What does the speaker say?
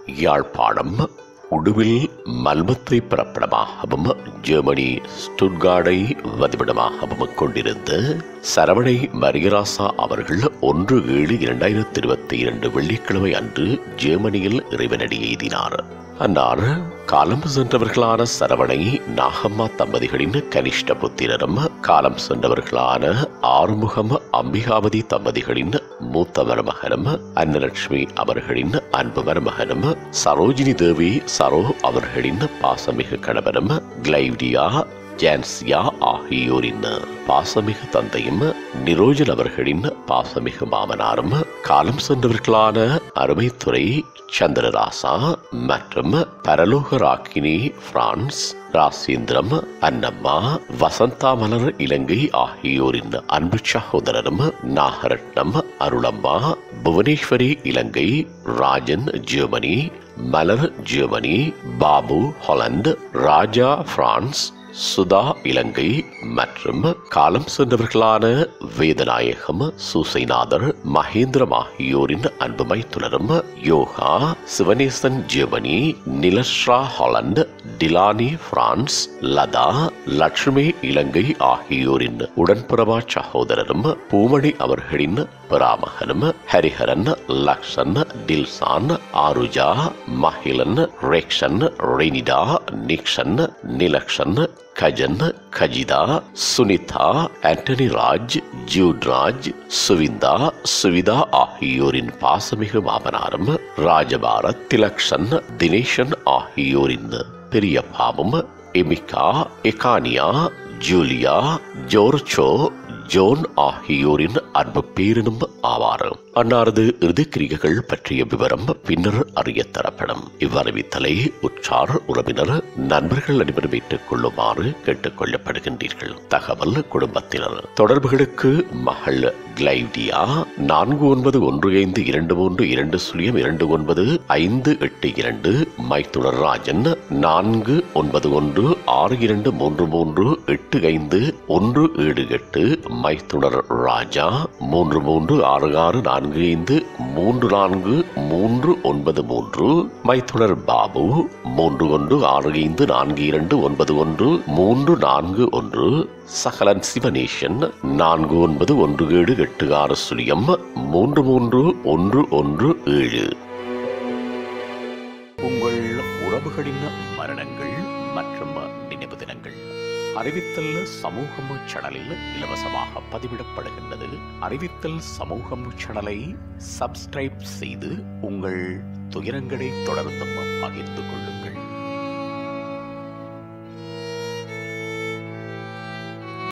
யாழ்ப்பாணம் உடுவில் மல்மத்தை பிறப்பிடமாகவும் ஜெர்மனி ஸ்டுட்கார்டை வதிவிடமாகவும் கொண்டிருந்த சரவணை மரியராசா அவர்கள் ஒன்று ஏழு இரண்டாயிரத்தி இருபத்தி இரண்டு வெள்ளிக்கிழமை அன்று ஜெர்மனியில் இறைவனடி எய்தினார் அன்னார் காலம் சென்றவர்களான சரவணை நாகம்மா தம்பதிகளின் கனிஷ்ட புத்திரரும் காலம் சென்றவர்களான ஆறுமுகம் அம்பிகாவதி தம்பதிகளின் மூத்த மருமகனும் அன்னலட்சுமி அவர்களின் அன்பு மருமகனும் சரோஜினி தேவி சரோ அவர்களின் பாசமிகு கணவனும் கிளைவ்டியா ஜான்சியா ஆகியோரின் பாசமிகு தந்தையும் நிரோஜன் அவர்களின் பாசமிகு மாமனாரும் காலம் சென்றவர்களான அருமைத்துறை சந்திரராசா மற்றும் பரலோக ராக்கினி பிரான்ஸ் ராசேந்திரம் அன்னம்மா வசந்தா மலர் இலங்கை ஆகியோரின் அன்பு சகோதரரும் Nagaratnam Arulamma Bhuvaneswari Ilangai Rajan Germany Malar Germany Babu Holland Raja France Sudha Ilangai மற்றும் காலம் சென்றவர்களான வேதநாயகம் சூசைநாதர் மகேந்திரம் ஆகியோரின் அன்பு மைத்துனரும் Yoga Sivanesan Germany Nilasra Holland Dilani France Latha Lakshmi Ilangai ஆகியோரின் உடன்பிறவா சகோதரரும் பூமணி அவர்களின் பிராமகனும் ஹரிஹரன் லக்ஷன் டில்சான் ஆருஜா மஹிலன் ரேக்ஷன் ரெனிடா நிக்ஷன் நிலக்ஷன் கஜன் கஜிதா சுனிதா ஆண்டனி ராஜ் ஜூட் ராஜ் சுவிந்தா சுவிதா ஆகியோரின் பாசமிகு மாமனாரும் ராஜபாரத் திலக்ஷன் தினேஷன் ஆகியோரின் பெரிய பாவம் எமிகா எகானியா ஜூலியா ஜோர்ச்சோ ஜோன் ஆகியோரின் அன்பு பேரினும் ஆவார் அன்னாரது இறுதிக்கிரிகைகள் பற்றிய விவரம் பின்னர் அறிய தரப்படும் இவ்வறிவித்தலை உற்றார் உறவினர் நண்பர்கள் அனைவரும் ஏற்றுக் கொள்ளுமாறு கேட்டுக் கொள்ளப்படுகின்றீர்கள் தகவல் குடும்பத்தினர் தொடர்புகளுக்கு மகள் கிளைவ்டியா நான்கு ஒன்பது ஒன்று ஐந்து இரண்டு மூன்று இரண்டு சுழியம் இரண்டு ஒன்பது ஐந்து எட்டு இரண்டு மைத்துனர் ராஜன் நான்கு ஒன்பது ஒன்று ஆறு இரண்டு மூன்று மூன்று எட்டு ஐந்து ஒன்று ஏழு எட்டு மைத்துனர் ராஜா மூன்று மூன்று ஆறு ஆறு நான்கு ஐந்து மூன்று நான்கு மூன்று ஒன்பது மூன்று மைத்துனர் பாபு மூன்று ஒன்று ஆறு ஐந்து நான்கு இரண்டு ஒன்பது ஒன்று மூன்று நான்கு ஒன்று சகலன் சிவனேஷன் நான்கு ஒன்பது ஒன்று ஏழு எட்டு ஆறு சுழியம் மூன்று மூன்று ஒன்று ஒன்று ஏழு உங்கள் உறவுகளின் மரணங்கள் மற்றும் நினைவு தினங்கள் அறிவித்தல் சமூகம் சேனலில் இலவசமாக பதிவிடப்படுகின்றது அறிவித்தல் சமூகம் சேனலை சப்ஸ்கிரைப் செய்து உங்கள் துயரங்களை தொடர்ந்தும் பகிர்ந்து கொள்ளுங்கள்